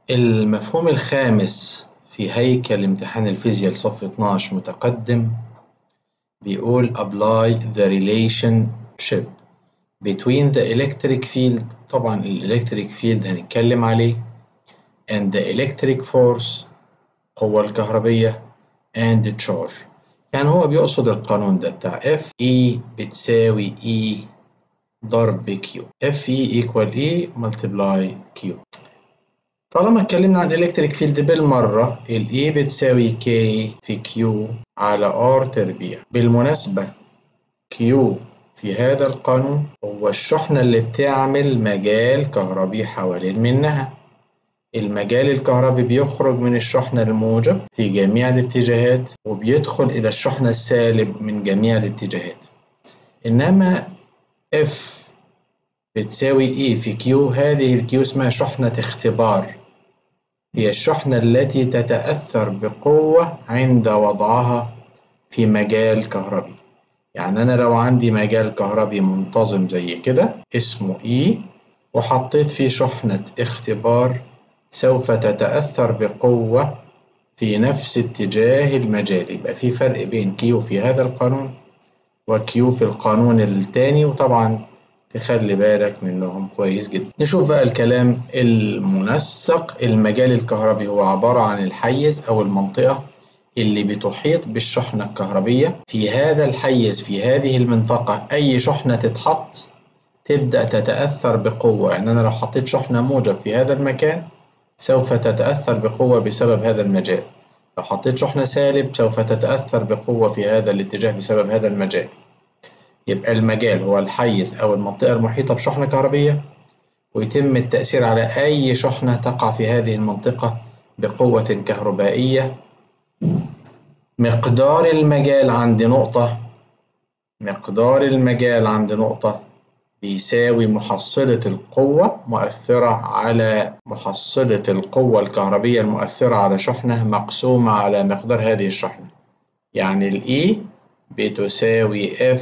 المفهوم الخامس في هيكل امتحان الفيزياء لصف 12 متقدم بيقول apply the relationship between the electric field طبعا الالكتريك فيلد هنتكلم عليه and the electric force القوة الكهربية and the charge يعني هو بيقصد القانون ده بتاع F E بتساوي E ضرب Q F E equal E multiply Q طالما اتكلمنا عن الكتريك فيلد بالمرة ال E بتساوي K في Q على R تربيع بالمناسبة Q في هذا القانون هو الشحنة اللي بتعمل مجال كهربي حوالين منها المجال الكهربي بيخرج من الشحنة الموجب في جميع الاتجاهات وبيدخل إلى الشحنة السالب من جميع الاتجاهات إنما F بتساوي E في Q هذه الكيو اسمها شحنة اختبار هي الشحنة التي تتأثر بقوة عند وضعها في مجال كهربي يعني أنا لو عندي مجال كهربي منتظم زي كده اسمه E وحطيت فيه شحنة اختبار سوف تتأثر بقوة في نفس اتجاه المجال يبقى في فرق بين Q في هذا القانون و Q في القانون التاني وطبعا تخلي بالك منهم كويس جدا نشوف بقى الكلام المنسق المجال الكهربي هو عبارة عن الحيز أو المنطقة اللي بتحيط بالشحنة الكهربية في هذا الحيز في هذه المنطقة أي شحنة تتحط تبدأ تتأثر بقوة يعني أنا لو حطيت شحنة موجب في هذا المكان سوف تتأثر بقوة بسبب هذا المجال لو حطيت شحنة سالب سوف تتأثر بقوة في هذا الاتجاه بسبب هذا المجال يبقى المجال هو الحيز أو المنطقة المحيطة بشحنة كهربية ويتم التأثير على أي شحنة تقع في هذه المنطقة بقوة كهربائية مقدار المجال عند نقطة مقدار المجال عند نقطة بيساوي محصلة القوة مؤثرة على محصلة القوة الكهربية المؤثرة على شحنة مقسومة على مقدار هذه الشحنة يعني ال E بتساوي F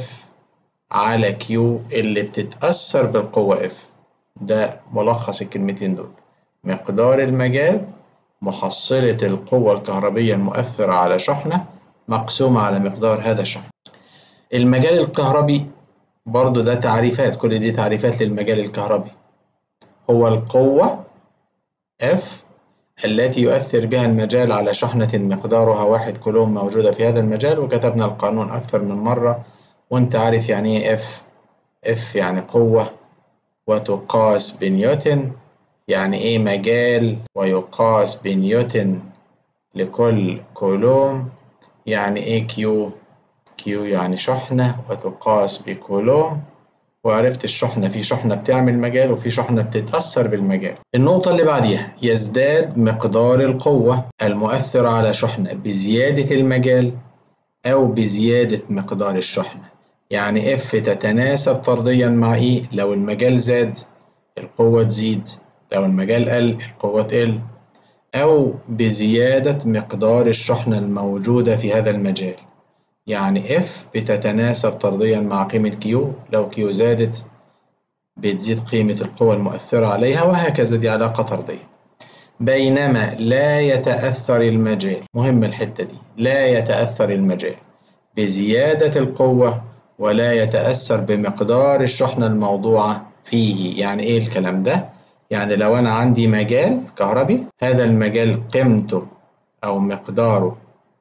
على Q اللي بتتأثر بالقوة F ده ملخص الكلمتين دول مقدار المجال محصلة القوة الكهربية المؤثرة على شحنة مقسومة على مقدار هذا الشحنة المجال الكهربي برضو ده تعريفات كل دي تعريفات للمجال الكهربي هو القوة F التي يؤثر بها المجال على شحنة مقدارها واحد كولوم موجودة في هذا المجال وكتبنا القانون أكثر من مرة وأنت عارف يعني إيه F F يعني قوة وتقاس بنيوتن يعني إيه مجال ويقاس بنيوتن لكل كولوم يعني إيه كيو كيو يعني شحنة وتقاس بكولوم وعرفت الشحنة في شحنة بتعمل مجال وفي شحنة بتتأثر بالمجال النقطة اللي بعديها يزداد مقدار القوة المؤثرة على شحنة بزيادة المجال أو بزيادة مقدار الشحنة يعني F تتناسب طرديا مع E لو المجال زاد القوة تزيد لو المجال قل القوة تقل أو بزيادة مقدار الشحنة الموجودة في هذا المجال يعني F بتتناسب طرديا مع قيمة Q لو Q زادت بتزيد قيمة القوة المؤثرة عليها وهكذا دي علاقة طردية بينما لا يتأثر المجال مهم الحتة دي لا يتأثر المجال بزيادة القوة ولا يتأثر بمقدار الشحنة الموضوعة فيه يعني إيه الكلام ده؟ يعني لو أنا عندي مجال كهربي هذا المجال قيمته أو مقداره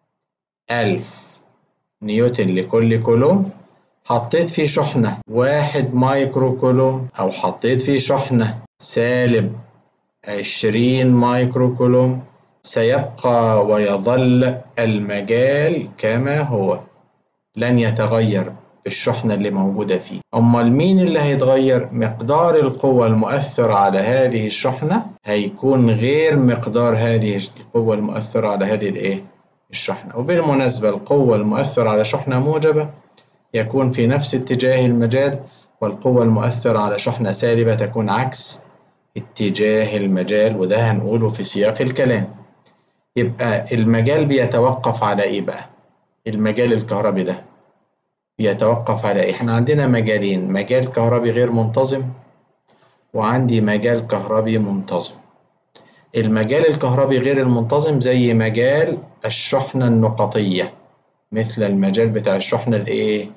ألف نيوتن لكل كولوم حطيت فيه شحنة واحد مايكرو كولوم أو حطيت فيه شحنة سالب عشرين مايكرو كولوم سيبقى ويظل المجال كما هو لن يتغير بالشحنة اللي موجودة فيه أمال مين اللي هيتغير مقدار القوة المؤثرة على هذه الشحنة هيكون غير مقدار هذه القوة المؤثرة على هذه الإيه الشحنة وبالمناسبة القوة المؤثرة على شحنة موجبة يكون في نفس اتجاه المجال والقوة المؤثرة على شحنة سالبة تكون عكس اتجاه المجال وده هنقوله في سياق الكلام يبقى المجال بيتوقف على ايه بقى المجال الكهربي ده بيتوقف على ايه احنا عندنا مجالين مجال كهربي غير منتظم وعندي مجال كهربي منتظم المجال الكهربي غير المنتظم زي مجال الشحنة النقطية مثل المجال بتاع الشحنة الإيه؟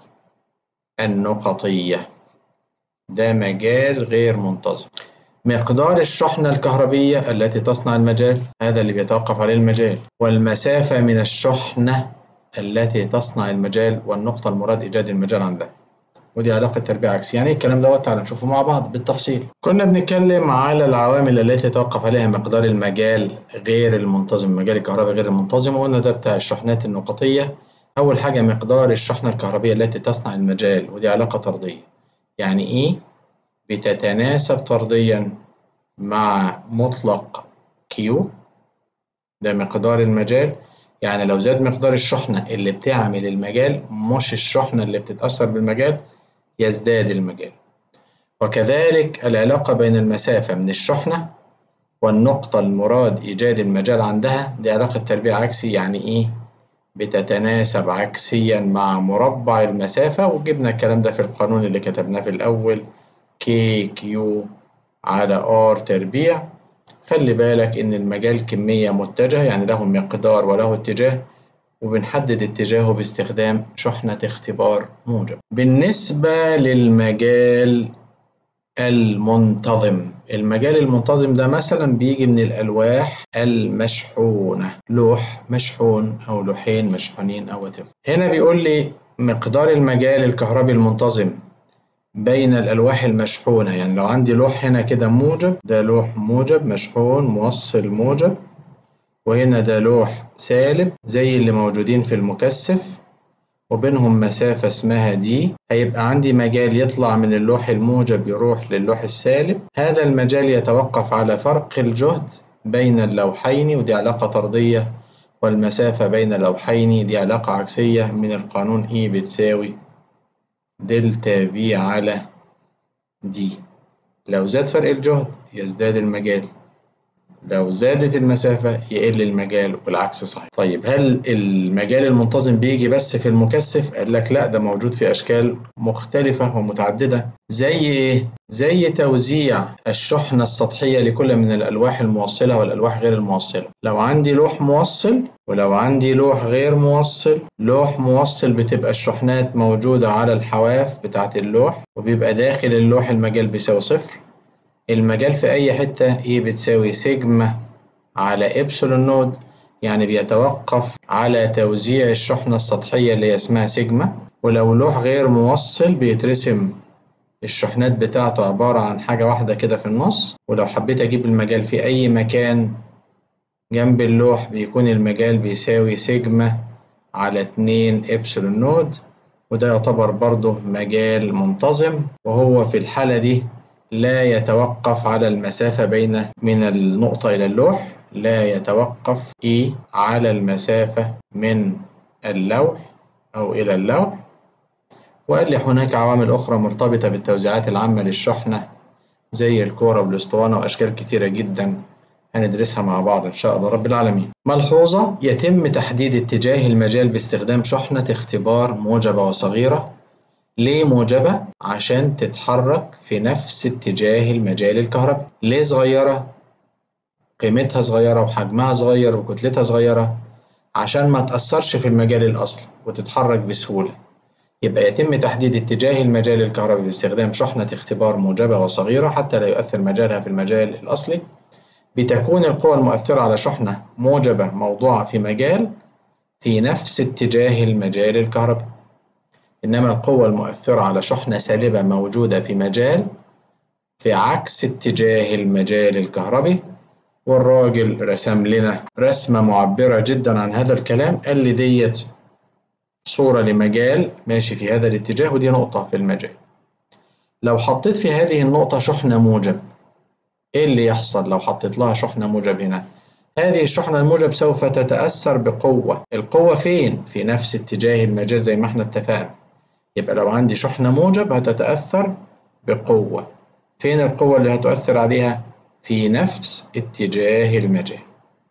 النقطية ده مجال غير منتظم مقدار الشحنة الكهربية التي تصنع المجال هذا اللي بيتوقف عليه المجال والمسافة من الشحنة التي تصنع المجال والنقطة المراد إيجاد المجال عندها ودي علاقة تربيع عكسية يعني الكلام دوت تعالى نشوفه مع بعض بالتفصيل كنا بنتكلم على العوامل التي يتوقف عليها مقدار المجال غير المنتظم المجال الكهربي غير المنتظم وقلنا ده بتاع الشحنات النقطية أول حاجة مقدار الشحنة الكهربية التي تصنع المجال ودي علاقة طردية يعني إيه؟ بتتناسب طرديا مع مطلق كيو ده مقدار المجال يعني لو زاد مقدار الشحنة اللي بتعمل المجال مش الشحنة اللي بتتأثر بالمجال يزداد المجال وكذلك العلاقة بين المسافة من الشحنة والنقطة المراد إيجاد المجال عندها دي علاقة تربيع عكسي يعني إيه؟ بتتناسب عكسيا مع مربع المسافة وجبنا الكلام ده في القانون اللي كتبناه في الأول كي كيو على ار تربيع خلي بالك إن المجال كمية متجهة يعني له مقدار وله اتجاه وبنحدد اتجاهه باستخدام شحنة اختبار موجب بالنسبة للمجال المنتظم المجال المنتظم ده مثلا بيجي من الألواح المشحونة لوح مشحون أو لوحين مشحونين أو whatever. هنا بيقول لي مقدار المجال الكهربي المنتظم بين الألواح المشحونة يعني لو عندي لوح هنا كده موجب ده لوح موجب مشحون موصل موجب وهنا ده لوح سالب زي اللي موجودين في المكثف وبينهم مسافة اسمها دي هيبقى عندي مجال يطلع من اللوح الموجب يروح للوح السالب هذا المجال يتوقف على فرق الجهد بين اللوحين ودي علاقة طردية والمسافة بين اللوحين دي علاقة عكسية من القانون E بتساوي دلتا في على دي لو زاد فرق الجهد يزداد المجال لو زادت المسافة يقل المجال والعكس صحيح طيب هل المجال المنتظم بيجي بس في المكثف؟ قال لك لا ده موجود في أشكال مختلفة ومتعددة زي إيه؟ زي توزيع الشحنة السطحية لكل من الألواح الموصلة والألواح غير الموصلة لو عندي لوح موصل ولو عندي لوح غير موصل لوح موصل بتبقى الشحنات موجودة على الحواف بتاعة اللوح وبيبقى داخل اللوح المجال بيساوي صفر المجال في أي حتة E بتساوي سيجما على إبسلون نود يعني بيتوقف على توزيع الشحنة السطحية اللي هي اسمها سيجما ولو لوح غير موصل بيترسم الشحنات بتاعته عبارة عن حاجة واحدة كده في النص ولو حبيت أجيب المجال في أي مكان جنب اللوح بيكون المجال بيساوي سيجما على اتنين إبسلون نود وده يعتبر برضه مجال منتظم وهو في الحالة دي لا يتوقف على المسافة بين من النقطة إلى اللوح لا يتوقف E على المسافة من اللوح أو إلى اللوح وقال لي هناك عوامل أخرى مرتبطة بالتوزيعات العامة للشحنة زي الكورة والأسطوانة وأشكال كتيرة جدا هندرسها مع بعض إن شاء الله رب العالمين ملحوظة يتم تحديد اتجاه المجال باستخدام شحنة اختبار موجبة وصغيرة ليه موجبة؟ عشان تتحرك في نفس اتجاه المجال الكهربي ليه صغيرة؟ قيمتها صغيرة وحجمها صغير وكتلتها صغيرة عشان ما تأثرش في المجال الأصلي وتتحرك بسهولة يبقى يتم تحديد اتجاه المجال الكهربي باستخدام شحنة اختبار موجبة وصغيرة حتى لا يؤثر مجالها في المجال الأصلي بتكون القوى المؤثرة على شحنة موجبة موضوعة في مجال في نفس اتجاه المجال الكهربي إنما القوة المؤثرة على شحنة سالبة موجودة في مجال في عكس اتجاه المجال الكهربي والراجل رسم لنا رسمة معبرة جدا عن هذا الكلام قال لي ديت صورة لمجال ماشي في هذا الاتجاه ودي نقطة في المجال لو حطيت في هذه النقطة شحنة موجب إيه اللي يحصل لو حطيت لها شحنة موجب هنا؟ هذه الشحنة الموجب سوف تتأثر بقوة القوة فين؟ في نفس اتجاه المجال زي ما احنا اتفقنا يبقى لو عندي شحنة موجب هتتأثر بقوة فين القوة اللي هتؤثر عليها؟ في نفس اتجاه المجال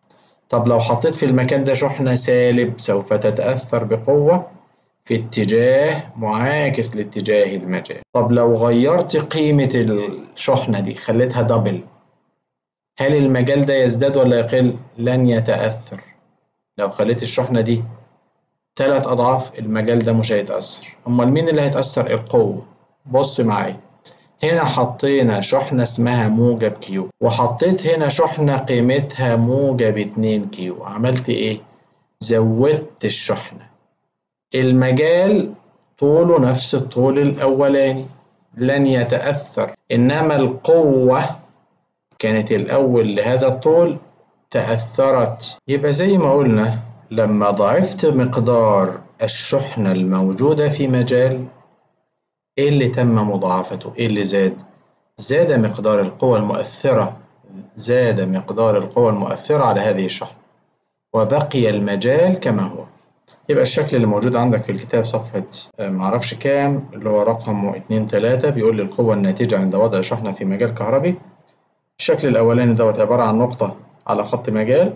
طب لو حطيت في المكان ده شحنة سالب سوف تتأثر بقوة في اتجاه معاكس لاتجاه المجال طب لو غيرت قيمة الشحنة دي خليتها دبل هل المجال ده يزداد ولا يقل؟ لن يتأثر لو خليت الشحنة دي تلات أضعاف المجال ده مش هيتأثر أمال مين اللي هيتأثر؟ القوة بص معايا هنا حطينا شحنة اسمها موجب كيو وحطيت هنا شحنة قيمتها موجب اتنين كيو عملت ايه؟ زودت الشحنة المجال طوله نفس الطول الأولاني لن يتأثر إنما القوة كانت الأول لهذا الطول تأثرت يبقى زي ما قلنا لما ضعفت مقدار الشحنة الموجودة في مجال إيه اللي تم مضاعفته؟ إيه اللي زاد؟ زاد مقدار القوى المؤثرة زاد مقدار القوى المؤثرة على هذه الشحنة وبقي المجال كما هو يبقى الشكل اللي موجود عندك في الكتاب صفحة معرفش كام اللي هو رقم اتنين تلاتة بيقول لي القوة الناتجة عند وضع شحنة في مجال كهربي الشكل الأولاني دوت عبارة عن نقطة على خط مجال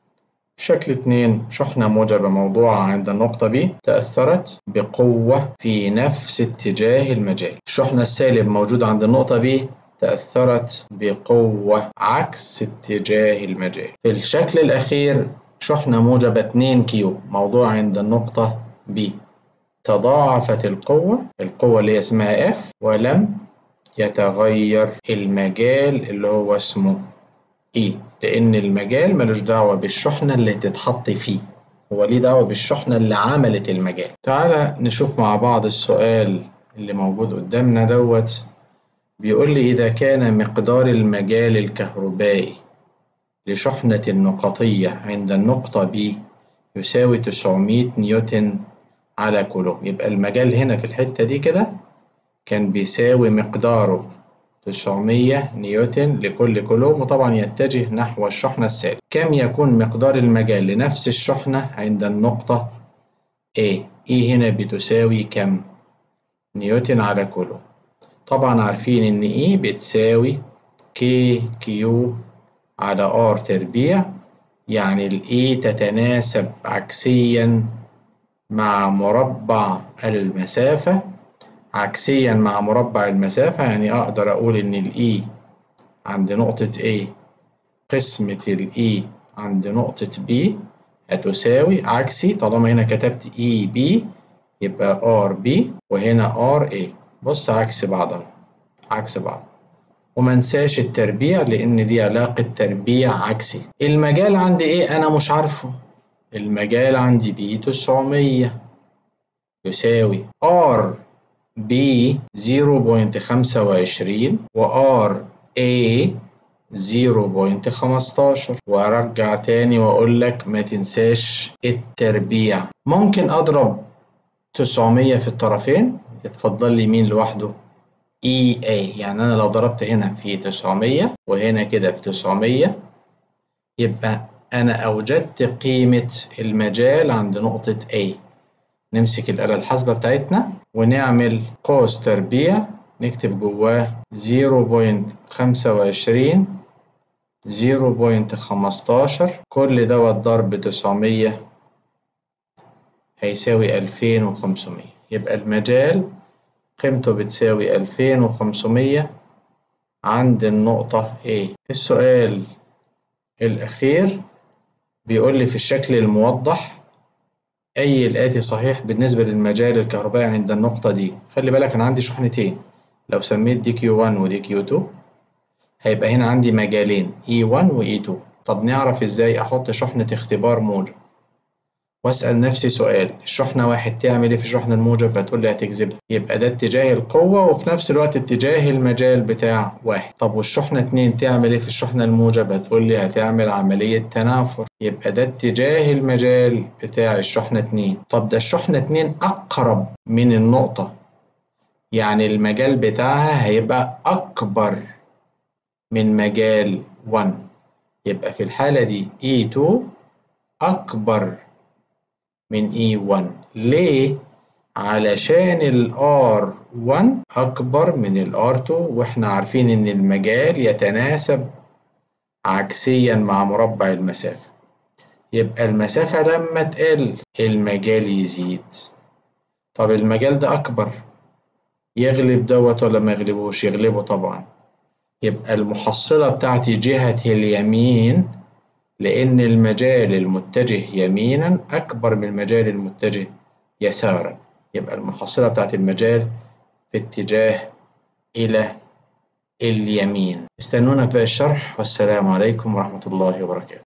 شكل اتنين شحنة موجبة موضوعة عند النقطة B تأثرت بقوة في نفس اتجاه المجال الشحنة السالب موجودة عند النقطة B تأثرت بقوة عكس اتجاه المجال في الشكل الأخير شحنة موجبة 2 كيو موضوع عند النقطة B تضاعفت القوة القوة اللي اسمها F ولم يتغير المجال اللي هو اسمه E لأن المجال ملوش دعوة بالشحنة اللي تتحط فيه هو ليه دعوة بالشحنة اللي عملت المجال تعالى نشوف مع بعض السؤال اللي موجود قدامنا دوت بيقول لي إذا كان مقدار المجال الكهربائي لشحنة نقطية عند النقطة B يساوي 900 نيوتن على كولوم يبقى المجال هنا في الحتة دي كده كان بيساوي مقداره 900 نيوتن لكل كولوم وطبعا يتجه نحو الشحنة السالب كم يكون مقدار المجال لنفس الشحنة عند النقطة A E هنا بتساوي كم نيوتن على كولوم طبعا عارفين ان E بتساوي K Q على R تربيع يعني ال E تتناسب عكسيا مع مربع المسافة عكسيا مع مربع المسافة يعني أقدر أقول إن ال E عند نقطة A قسمة ال E عند نقطة B هتساوي عكسي طالما هنا كتبت E B يبقى R B وهنا R A بص عكس بعض عكس بعض ومنساش التربيع لأن دي علاقة تربيع عكسي المجال عندي إيه أنا مش عارفه المجال عندي بي 900 يساوي R B 0.25 و R A 0.15 وارجع تاني واقول لك ما تنساش التربيع ممكن اضرب 900 في الطرفين يتفضل لي مين لوحده اي اي يعني انا لو ضربت هنا في 900 وهنا كده في 900 يبقى انا اوجدت قيمة المجال عند نقطة A نمسك الآلة الحاسبة بتاعتنا ونعمل قوس تربيع نكتب جواه 0.25 0.15 كل دوت ضرب 900 هيساوي 2500 يبقى المجال قيمته بتساوي 2500 عند النقطة A السؤال الأخير بيقول لي في الشكل الموضح أي الآتي صحيح بالنسبة للمجال الكهربائي عند النقطة دي خلي بالك أنا عندي شحنتين لو سميت دي كيو 1 ودي كيو 2 هيبقى هنا عندي مجالين E1 و E2 طب نعرف إزاي أحط شحنة اختبار موجب وأسأل نفسي سؤال الشحنة واحد تعمل إيه في الشحنة الموجب هتقول لي هتجذبها يبقى ده اتجاه القوة وفي نفس الوقت اتجاه المجال بتاع واحد طب والشحنة اتنين تعمل إيه في الشحنة الموجب هتقول لي هتعمل عملية تنافر يبقى ده اتجاه المجال بتاع الشحنة اتنين طب ده الشحنة اتنين أقرب من النقطة يعني المجال بتاعها هيبقى أكبر من مجال 1 يبقى في الحالة دي E2 أكبر من E1 ليه؟ علشان ال R1 أكبر من ال R2 وإحنا عارفين إن المجال يتناسب عكسيا مع مربع المسافة يبقى المسافة لما تقل المجال يزيد طب المجال ده أكبر يغلب دوت ولا ما يغلبوش؟ يغلبه طبعا يبقى المحصلة بتاعتي جهة اليمين لأن المجال المتجه يمينا أكبر من المجال المتجه يسارا يبقى المحصلة بتاعت المجال في اتجاه إلى اليمين استنونا في الشرح والسلام عليكم ورحمة الله وبركاته